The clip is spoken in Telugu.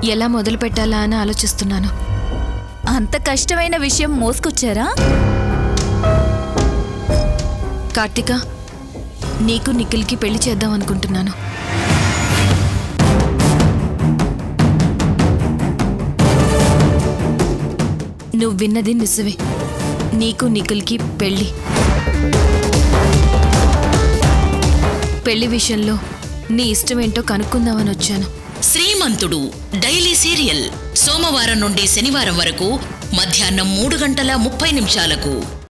ఎలా మొదలు పెట్టాలా అని ఆలోచిస్తున్నాను అంత కష్టమైన విషయం మోసుకొచ్చారా కార్తిక నీకు నిఖిల్కి పెళ్లి చేద్దాం అనుకుంటున్నాను నువ్వు విన్నది నిజమే నీకు నిఖిల్కి పెళ్ళి పెళ్లి విషయంలో నీ ఇష్టమేంటో కనుక్కుందామని వచ్చాను శ్రీమంతుడు డైలీ సీరియల్ సోమవారం నుండి శనివారం వరకు మధ్యాహ్నం మూడు గంటల ముప్పై నిమిషాలకు